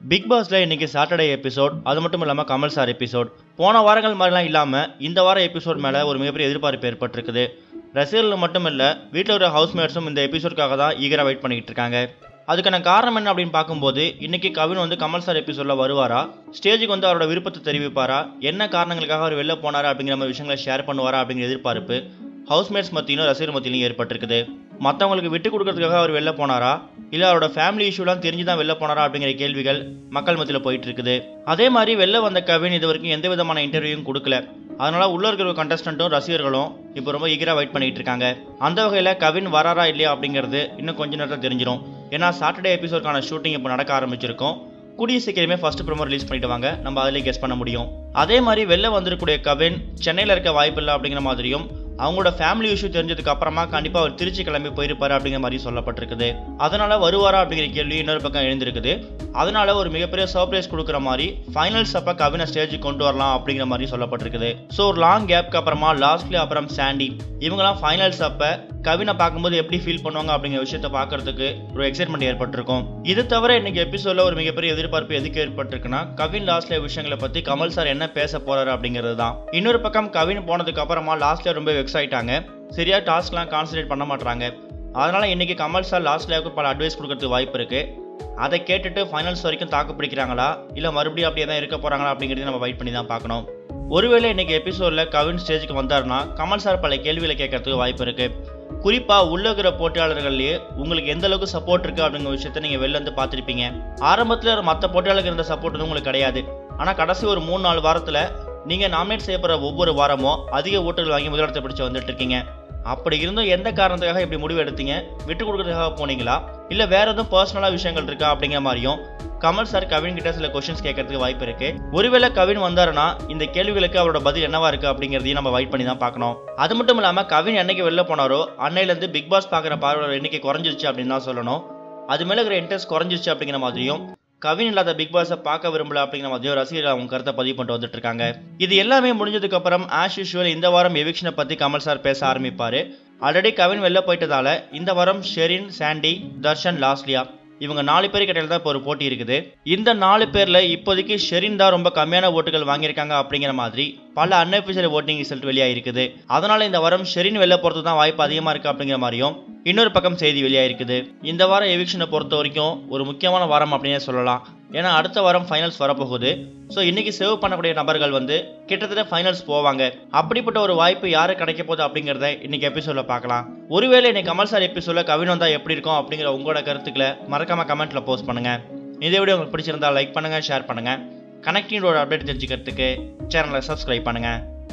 big பாஸ்ல இன்னைக்கு Saturday episode அது மட்டும் இல்லாமல் கமல் சார் எபிசோட் போன வாரங்கள் மாதிரிலாம் இல்லாமல் இந்த வார எபிசோட் மேலே ஒரு மிகப்பெரிய எதிர்பார்ப்பு ஏற்பட்டிருக்குது ரசிகர்கள் மட்டும் இல்லை வீட்டில் ஒரு ஹவுஸ்மேட்ஸும் இந்த எபிசோடுக்காக தான் ஈகராக வெயிட் பண்ணிக்கிட்டு இருக்காங்க அதுக்கான காரணம் என்ன அப்படின்னு பார்க்கும்போது இன்னைக்கு கவின் வந்து கமல் சார் எபிசோடில் வருவாரா ஸ்டேஜுக்கு வந்து அவரோட விருப்பத்தை தெரிவிப்பாரா என்ன காரணங்களுக்காக அவர் வெளில போனாரா அப்படிங்கிற மாதிரி விஷயங்களை ஷேர் பண்ணுவாரா அப்படிங்கிற எதிர்பார்ப்பு ஹவுஸ்மேட்ஸ் மத்தியிலும் ரசிகர் மத்தியிலும் ஏற்பட்டிருக்குது மற்றவங்களுக்கு விட்டு கொடுக்கறதுக்காக அவர் வெளில போனாரா இல்லை அவரோட ஃபேமிலி இஷ்யூலாம் தெரிஞ்சு தான் வெளில போனாரா அப்படிங்கிற கேள்விகள் மக்கள் மத்தியில் போயிட்டு இருக்குது அதே மாதிரி வெளில வந்த கவின் இது வரைக்கும் எந்த விதமான இன்டர்வியூவும் கொடுக்கல அதனால உள்ள இருக்கிற கண்டஸ்டன்ட்டும் ரசிகர்களும் இப்போ ரொம்ப ஈகராக வெயிட் பண்ணிட்டு இருக்காங்க அந்த வகையில் கவின் வராரா இல்லையா அப்படிங்கிறது இன்னும் கொஞ்ச நேரத்தில் தெரிஞ்சிடும் ஏன்னா சாட்டர்டே எபிசோட்கான ஷூட்டிங் இப்போ நடக்க ஆரம்பிச்சிருக்கோம் கூடிய சீக்கிரமே ஃபர்ஸ்ட் ப்ரோமோ ரிலீஸ் பண்ணிட்டு வாங்க நம்ம அதிலே கெஸ் பண்ண முடியும் அதே மாதிரி வெளில வந்திருக்கக்கூடிய கவின் சென்னையில் இருக்க வாய்ப்பு இல்லை அப்படிங்கிற மாதிரியும் அவங்களோட ஃபேமிலி இஷ்யூ தெரிஞ்சதுக்கு அப்புறமா கண்டிப்பாக அவர் திருச்சி கிளம்பி போயிருப்பாரு அப்படிங்கிற மாதிரி சொல்லப்பட்டிருக்குது அதனால வருவாரா அப்படிங்கிற கேள்வி இன்னொரு பக்கம் எழுந்திருக்குது அதனால ஒரு மிகப்பெரிய சர்ப்ரைஸ் கொடுக்குற மாதிரி ஃபைனல்ஸ் அப்ப கவினை ஸ்டேஜுக்கு கொண்டு வரலாம் அப்படிங்கிற மாதிரி சொல்லப்பட்டிருக்குது ஸோ ஒரு லாங் கேப்க்கு அப்புறமா லாஸ்ட்லி அப்புறம் சாண்டி இவங்கெல்லாம் ஃபைனல்ஸ் அப்ப கவினை பார்க்கும்போது எப்படி ஃபீல் பண்ணுவாங்க அப்படிங்கிற விஷயத்த பார்க்கறதுக்கு ஒரு எக்ஸைட்மெண்ட் ஏற்பட்டிருக்கும் இது தவிர இன்னைக்கு எபிசோட்ல ஒரு மிகப்பெரிய எதிர்பார்ப்பு எதுக்கு ஏற்பட்டிருக்குன்னா கவின் லாஸ்ட்ல விஷயங்களை பத்தி கமல் சார் என்ன பேச போறாரு அப்படிங்கிறது தான் இன்னொரு பக்கம் கவின் போனதுக்கு அப்புறமா லாஸ்ட்ல ரொம்ப வெக்ஸ் ஆயிட்டாங்க சரியா டாஸ்க்லாம் கான்சன்ட்ரேட் பண்ண மாட்டாங்க அதனால இன்னைக்கு கமல் சார் லாஸ்ட்ல பல அட்வைஸ் கொடுக்கறதுக்கு வாய்ப்பு இருக்கு அதை கேட்டுட்டு ஃபைனல்ஸ் வரைக்கும் தாக்கு பிடிக்கிறாங்களா இல்லை மறுபடியும் அப்படியே தான் இருக்க போறாங்களா அப்படிங்கிறத நம்ம வெயிட் பண்ணி தான் பார்க்கணும் ஒருவேளை இன்னைக்கு எபிசோட்ல கவின் ஸ்டேஜுக்கு வந்தாருன்னா கமல் சார் பல கேள்விகளை கேட்கறதுக்கு வாய்ப்பு இருக்கு குறிப்பா உள்ள இருக்கிற போட்டியாளர்கள்லயே உங்களுக்கு எந்த அளவுக்கு சப்போர்ட் இருக்கு அப்படிங்கிற விஷயத்த நீங்க வெளில இருந்து பார்த்திருப்பீங்க ஆரம்பத்துல மற்ற போட்டியாளர்கள் இருந்த சப்போர்ட் வந்து உங்களுக்கு கிடையாது ஆனா கடைசி ஒரு மூணு நாலு வாரத்துல நீங்க நாமினேட் செய்யப்படுற ஒவ்வொரு வாரமும் அதிக ஓட்டுகள் வாங்கி முதலிடத்தை பிடிச்சு வந்துட்டு இருக்கீங்க அப்படி இருந்தும் எந்த காரணத்துக்காக இப்படி முடிவு எடுத்தீங்க விட்டு கொடுக்கறதுக்காக போனீங்களா இல்ல வேற எதுவும் பர்சனலா விஷயங்கள் இருக்கா அப்படிங்கிற மாதிரியும் கமல் சார் கவின் கிட்ட சில கொஸ்டின்ஸ் கேட்கறதுக்கு வாய்ப்பு இருக்கு ஒருவேளை கவின் வந்தாருன்னா இந்த கேள்விகளுக்கு அவரோட பதில் என்னவா இருக்கு அப்படிங்கிறதையும் நம்ம வெயிட் பண்ணி தான் பார்க்கணும் அது மட்டும் இல்லாம கவின் என்னைக்கு வெளில போனாரோ அன்னையில இருந்து பிக் பாஸ் பாக்குற பார்வையாளர் எண்ணிக்கை குறைஞ்சிருச்சு அப்படின்னு தான் சொல்லணும் அது மேல இருக்கிற இன்ட்ரெஸ்ட் குறைஞ்சிருச்சு அப்படிங்கிற மாதிரியும் கவின் இல்லாத பிக் பாஸை பார்க்க விரும்பல அப்படிங்கிற மாதிரியும் ரசிகர்கள் அவங்க கருத்தை பதிவு பண்ணிட்டு வந்துட்டு இருக்காங்க இது எல்லாமே முடிஞ்சதுக்கு அப்புறம் ஆஸ் யூஷுவல் இந்த வாரம் எவிக்ஷனை பத்தி கமல் சார் பேச ஆரம்பிப்பாரு ஆல்ரெடி கவின் வெளில போயிட்டதால இந்த வாரம் ஷெரின் சாண்டி தர்ஷன் லாஸ்லியா இவங்க நாலு பேர் கிட்ட தான் இப்போ ஒரு போட்டி இருக்குது இந்த நாலு பேர்ல இப்போதைக்கு ஷெரின் தான் ரொம்ப கம்மியான ஓட்டுகள் வாங்கியிருக்காங்க அப்படிங்கிற மாதிரி பல அன்அபிஷியல் ஓட்டிங் ரிசல்ட் வெளியாக இருக்குது அதனால இந்த வாரம் ஷெரின் வெளில போறது தான் வாய்ப்பு அதிகமா இருக்கு அப்படிங்கிற மாதிரியும் இன்னொரு பக்கம் செய்தி வெளியாயிருக்குது இந்த வாரம் எவிக்ஷனை பொறுத்த வரைக்கும் ஒரு முக்கியமான வாரம் அப்படின்னே சொல்லலாம் ஏன்னா அடுத்த வாரம் ஃபைனல்ஸ் வரப்போகுது ஸோ இன்னைக்கு சேவ் பண்ணக்கூடிய நபர்கள் வந்து கிட்டத்தட்ட ஃபைனல்ஸ் போவாங்க அப்படிப்பட்ட ஒரு வாய்ப்பு யாரு கிடைக்க போகுது அப்படிங்கிறத இன்னைக்கு எபிசோட்ல பார்க்கலாம் ஒருவேளை இன்னைக்கு கமல் சார் எபிசோட்ல கவின் வந்தா எப்படி இருக்கும் அப்படிங்கிற உங்களோட கருத்துக்களை மறக்காம கமெண்ட்ல போஸ்ட் பண்ணுங்க இந்த வீடியோ உங்களுக்கு பிடிச்சிருந்தா லைக் பண்ணுங்க ஷேர் பண்ணுங்க கனெக்டிங்கோட அப்டேட் தெரிஞ்சுக்கிறதுக்கு சேனலை சப்ஸ்கிரைப் பண்ணுங்க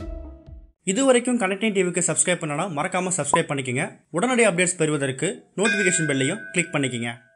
இது வரைக்கும் கனெக்டிங் டிவிக்கு சப்ஸ்கிரைப் பண்ணனா மறக்காமல் சப்ஸ்கிரைப் பண்ணிக்கங்க உடனடி அப்டேட்ஸ் பெறுவதற்கு நோட்டிஃபிகேஷன் பெல்லையும் கிளிக் பண்ணிக்கங்க